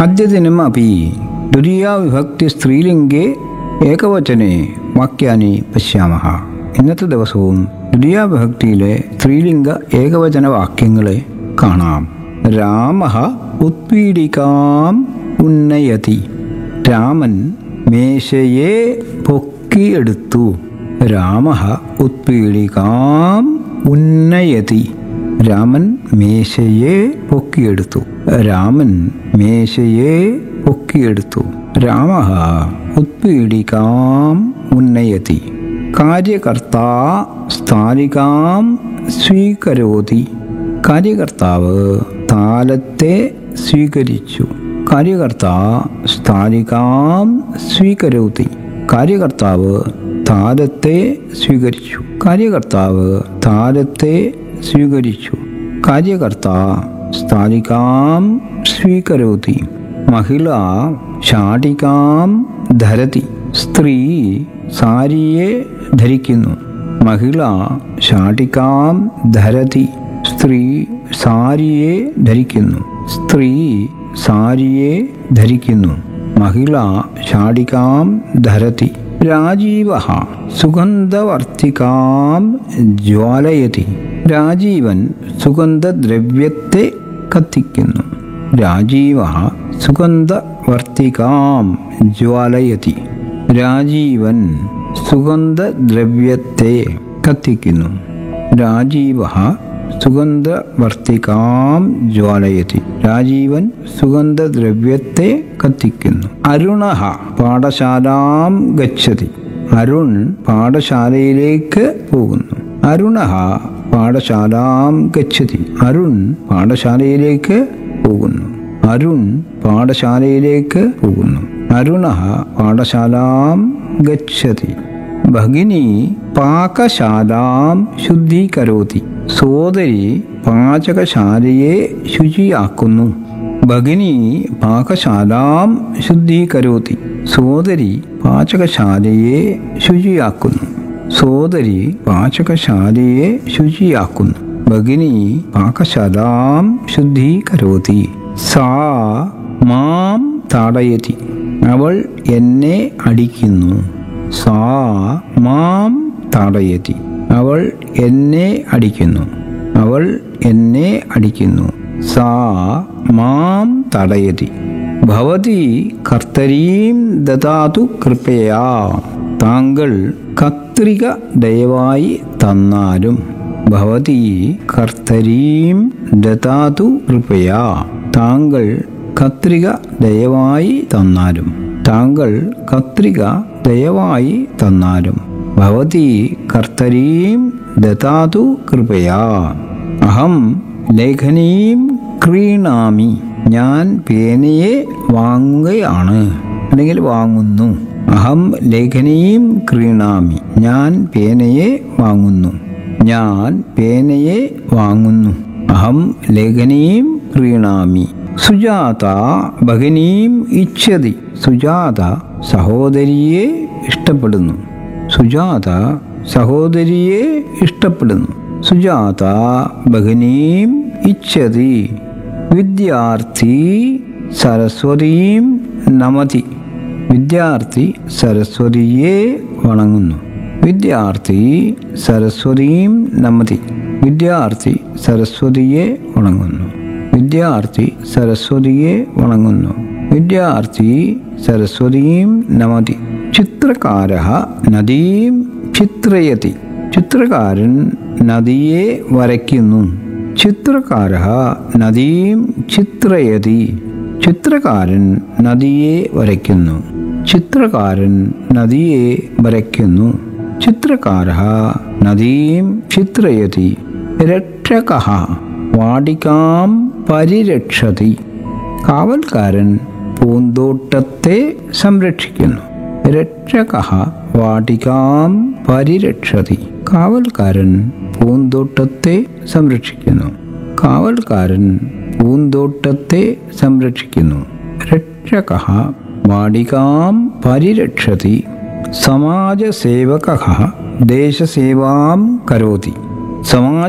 അദ്യദിനം അപി ദ്വിതീയാവിഭക്തി സ്ത്രീലിംഗേ ഏകവചനെ വാക്യാനി പശ്യാമഹ ഇന്നത്തെ ദിവസവും ദ്വിതീയാവിഭക്തിയിലെ സ്ത്രീലിംഗ ഏകവചന വാക്യങ്ങളെ കാണാം രാമ ഉത്പീഡികാം ഉന്നയതി രാമൻ മേശയെ പൊക്കിയെടുത്തു രാമ ഉത്പീഡികാം ഉന്നയതി രാമൻ മേശയെ പൊക്കിയെടുത്തു രാമൻ മേശയെ പൊക്കിയെടുത്തു രാമ ഉത്പീഡികാം ഉന്നയതി കാര്യകർത്ത സ്ഥാലികാം സ്വീകരോതി കാര്യകർത്താവ് താലത്തെ സ്വീകരിച്ചു കാര്യകർത്ത സ്ഥാലികാം സ്വീകരോതി കാര്യകർത്താവ് താലത്തെ സ്വീകരിച്ചു കാര്യകർത്താവ് താലത്തെ സ്വീകരിച്ചു കാര്യകർത്ത സ്ഥാലികാം സ്വീകരോതി മഹിള ശാടികാം ധരതി സ്ത്രീ സാരിയെ ധരിക്കുന്നു മഹിള ശാടികാം ധരതി സ്ത്രീ സാരിയെ ധരിക്കുന്നു സ്ത്രീ സാരിയെ ധരിക്കുന്നു മഹിള ശാടികാം ധരതി രാജീവ സുഗന്ധവർത്തികാം ജ്വാലയതി രാജീവൻ സുഗന്ധദ്രവ്യത്തെ കത്തിക്കുന്നു രാജീവ സുഗന്ധവർത്തികാം ജ്വാലയതി രാജീവൻ സുഗന്ധദ്രവ്യത്തെ കത്തിക്കുന്നു രാജീവ സുഗന്ധവർത്തികാം ജ്വാലയതി രാജീവൻ സുഗന്ധദ്രവ്യത്തെ കത്തിക്കുന്നു അരുണ പാഠശാലാം ഗച്ഛതി അരുൺ പാഠശാലയിലേക്ക് പോകുന്നു അരുണ പാഠശാലാം ഗച്ഛതി അരുൺ പാഠശാലയിലേക്ക് പോകുന്നു അരുൺ പാഠശാലയിലേക്ക് പോകുന്നു അരുണ പാഠശാലാം ഗച്ഛതി ഭഗിനി പാകശാലാം ശുദ്ധീകരോതി സോദരി പാചകശാലയെ ശുചിയാക്കുന്നു ഭഗിനി പാകശാലാം ശുദ്ധീകരോതി സോദരി പാചകശാലയെ ശുചിയാക്കുന്നു സോദരി പാചകശാലയെ ശുചിയാക്കുന്നു ഭഗിനി പാകശാലാം ശുദ്ധീകരോതി സാ മാം താടയതി അവൾ എന്നെ അടിക്കുന്നു സാ മാം താടയതി അവൾ എന്നെ അടിക്കുന്നു അവൾ എന്നെ അടിക്കുന്നു സാ മാം തടയതി ഭവതി കർത്തരീം ദദാതു കൃപയാ താങ്കൾ കത്രിക ദയവായി തന്നാലും ഭവതി കർത്തരീം ദദാതു കൃപയാ താങ്കൾ കത്രിക ദയവായി തന്നാലും താങ്കൾ കത്രിക ദയവായി തന്നാലും ഭവതി കർത്തരീം ദദാതു കൃപയാ അഹം ലേഖനീം ക്രീണാമി ഞാൻ പേനയെ വാങ്ങുകയാണ് അല്ലെങ്കിൽ വാങ്ങുന്നു അഹം ലേഖനീം ക്രീണാമി ഞാൻ പേനയെ വാങ്ങുന്നു ഞാൻ പേനയെ വാങ്ങുന്നു അഹം ലേഖനീം ക്രീണാമി സുജാത ഭഗിനീം ഇച്ഛതി സുജാത സഹോദരിയെ ഇഷ്ടപ്പെടുന്നു സുജാത സഹോദരിയെ ഇഷ്ടപ്പെടുന്നു സുജാത ഭഗിനീം ഇച്ഛതി വിദ്യാർത്ഥി സരസ്വതീം നമതി വിദ്യാർത്ഥി സരസ്വതിയെ വണങ്ങുന്നു വിദ്യാർത്ഥി സരസ്വതീം നമതി വിദ്യാർത്ഥി സരസ്വതിയെ വണങ്ങുന്നു വിദ്യാർത്ഥി സരസ്വതിയെ വണങ്ങുന്നു വിദ്യാർത്ഥി സരസ്വതീം നമതി ചിത്രകാര നദീം ചിത്രയതി ചിത്രകാരൻ നദിയെ വരയ്ക്കുന്നു ചിത്രകാര നദീം ചിത്രയതി ചിത്രകാരൻ നദിയെ വരയ്ക്കുന്നു ചിത്രകാരൻ നദിയെ വരയ്ക്കുന്നു ചിത്രകാര നദീം ചിത്രയതി രക്ഷക വാടികാം പരിരക്ഷതി കാവൽക്കാരൻ പൂന്തോട്ടത്തെ സംരക്ഷിക്കുന്നു രക്ഷക വാടികാം പരിരക്ഷതി കാവൽക്കാരൻ പൂന്തോട്ടത്തെ സംരക്ഷിക്കുന്നു കാവൽക്കാരൻ പൂന്തോട്ടത്തെ സംരക്ഷിക്കുന്നു രക്ഷക വാടികാം പരിരക്ഷതി സമാജസേവക ദേശസേവാം കരോതി സമാജ